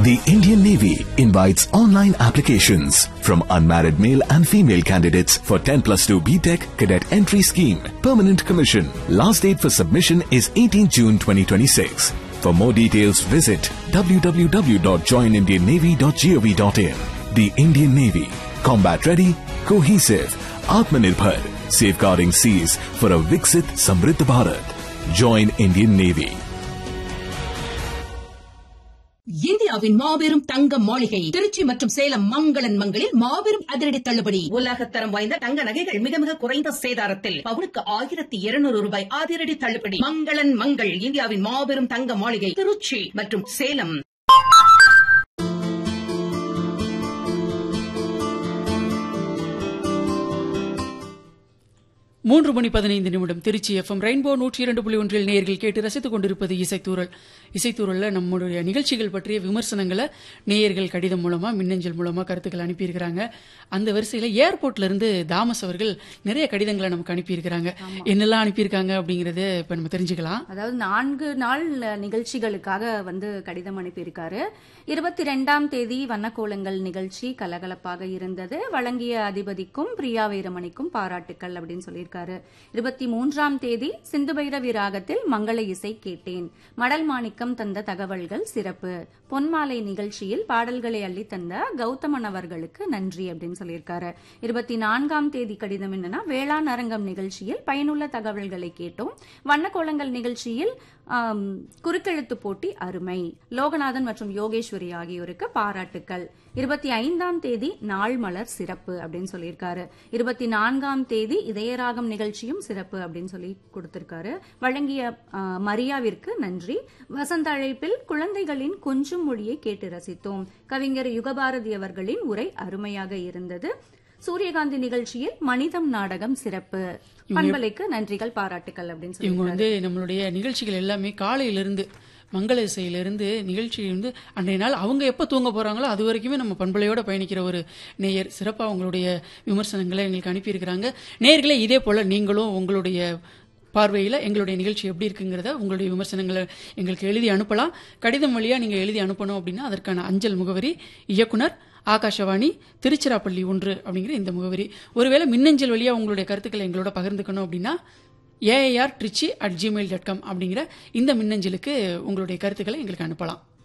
The Indian Navy invites online applications from unmarried male and female candidates for 10 plus 2 BTEC cadet entry scheme. Permanent commission. Last date for submission is 18 June 2026. For more details, visit www.joinindiannavy.gov.in. The Indian Navy. Combat ready, cohesive, Atmanirbhar, safeguarding seas for a Viksit Samriddh Bharat. Join Indian Navy. இந்தியாவின் மாபெரும் தங்க மாளிகை திருச்சி மற்றும் சேலம் மங்களன் மங்களில் மாபெரும் அதிரடி தள்ளுபடி உலகத்தரம் வாய்ந்த தங்க நகைகள் மிக மிக குறைந்த சேதாரத்தில் பவுனுக்கு ஆயிரத்தி இருநூறு ரூபாய் அதிரடி தள்ளுபடி மங்களன் மங்கள் இந்தியாவின் மாபெரும் தங்க மாளிகை திருச்சி மற்றும் சேலம் மூன்று மணி பதினைந்து நிமிடம் திருச்சி எஃப்எம் ரெயின்போ நூற்றி இரண்டு புள்ளி ஒன்றில் நேயர்கள் கேட்டு ரசித்துக் கொண்டிருப்பது இசைத்தூரல் இசைத்தூரல்ல நம்முடைய நிகழ்ச்சிகள் பற்றிய விமர்சனங்களை நேயர்கள் கடிதம் மூலமா மின்னஞ்சல் மூலமா கருத்துக்கள் அனுப்பியிருக்கிறாங்க அந்த வரிசையில ஏர்போர்ட்ல இருந்து தாமஸ் அவர்கள் நிறைய கடிதங்களை நமக்கு அனுப்பியிருக்கிறாங்க என்னெல்லாம் அனுப்பியிருக்காங்க அப்படிங்கறத இப்ப நம்ம தெரிஞ்சுக்கலாம் அதாவது நான்கு நாள் நிகழ்ச்சிகளுக்காக வந்து கடிதம் அனுப்பியிருக்காரு இருபத்தி ரெண்டாம் தேதி வண்ணக்கோலங்கள் நிகழ்ச்சி கலகலப்பாக இருந்தது வழங்கிய அதிபதிக்கும் பிரியா வீரமணிக்கும் பாராட்டுக்கள் அப்படின்னு சொல்லியிருக்காரு இருபத்தி மூன்றாம் தேதி சிந்து பைரவி ராகத்தில் மங்கள இசை கேட்டேன் மடல் மாணிக்கம் தந்த தகவல்கள் சிறப்பு பொன்மாலை நிகழ்ச்சியில் பாடல்களை அள்ளி தந்த கௌதமன் அவர்களுக்கு நன்றி அப்படின்னு சொல்லியிருக்காரு இருபத்தி நான்காம் தேதி கடிதம் என்னன்னா வேளாண் அரங்கம் நிகழ்ச்சியில் பயனுள்ள தகவல்களை கேட்டோம் வண்ணக்கோலங்கள் நிகழ்ச்சியில் ஆம், குறுக்கெழுத்து போட்டி அருமை லோகநாதன் மற்றும் யோகேஸ்வரி ஆகியோருக்கு பாராட்டுக்கள் இருபத்தி ஐந்தாம் தேதி நாள் மலர் சிறப்பு அப்படின்னு சொல்லியிருக்காரு இருபத்தி நான்காம் தேதி இதயராகம் நிகழ்ச்சியும் சிறப்பு அப்படின்னு சொல்லி கொடுத்திருக்காரு வழங்கிய ஆ, மரியாவிற்கு நன்றி வசந்த அழைப்பில் குழந்தைகளின் கொஞ்சும் மொழியை கேட்டு ரசித்தோம் கவிஞர் யுகபாரதி அவர்களின் உரை அருமையாக இருந்தது சூரியகாந்தி நிகழ்ச்சியில் மனிதம் நாடகம் சிறப்பு பண்பலைக்கு நன்றிகள் பாராட்டுக்கள் அப்படின்னு சொல்லி இவங்க வந்து நம்மளுடைய நிகழ்ச்சிகள் எல்லாமே காலையிலிருந்து மங்கள இசையிலிருந்து நிகழ்ச்சி வந்து அன்றைய நாள் அவங்க எப்போ தூங்க போறாங்களோ அது வரைக்குமே நம்ம பண்பலையோட பயணிக்கிற ஒரு நேயர் சிறப்பாக அவங்களுடைய விமர்சனங்களை எங்களுக்கு அனுப்பியிருக்கிறாங்க நேயர்களே இதே போல நீங்களும் உங்களுடைய பார்வையில் எங்களுடைய நிகழ்ச்சி எப்படி இருக்குங்கிறத உங்களுடைய விமர்சனங்களை எங்களுக்கு எழுதி அனுப்பலாம் கடிதம் வழியாக நீங்கள் எழுதி அனுப்பணும் அப்படின்னா அதற்கான அஞ்சல் முகவரி இயக்குனர் ஆகாஷவாணி திருச்சிராப்பள்ளி ஒன்று அப்படிங்கிற இந்த முகவரி ஒருவேளை மின்னஞ்சல் வழியாக உங்களுடைய கருத்துக்களை எங்களோட பகிர்ந்துக்கணும் அப்படின்னா AIR Trichy at Gmail dot com அப்படிங்கிற இந்த மின்னஞ்சலுக்கு உங்களுடைய கருத்துக்களை எங்களுக்கு அனுப்பலாம்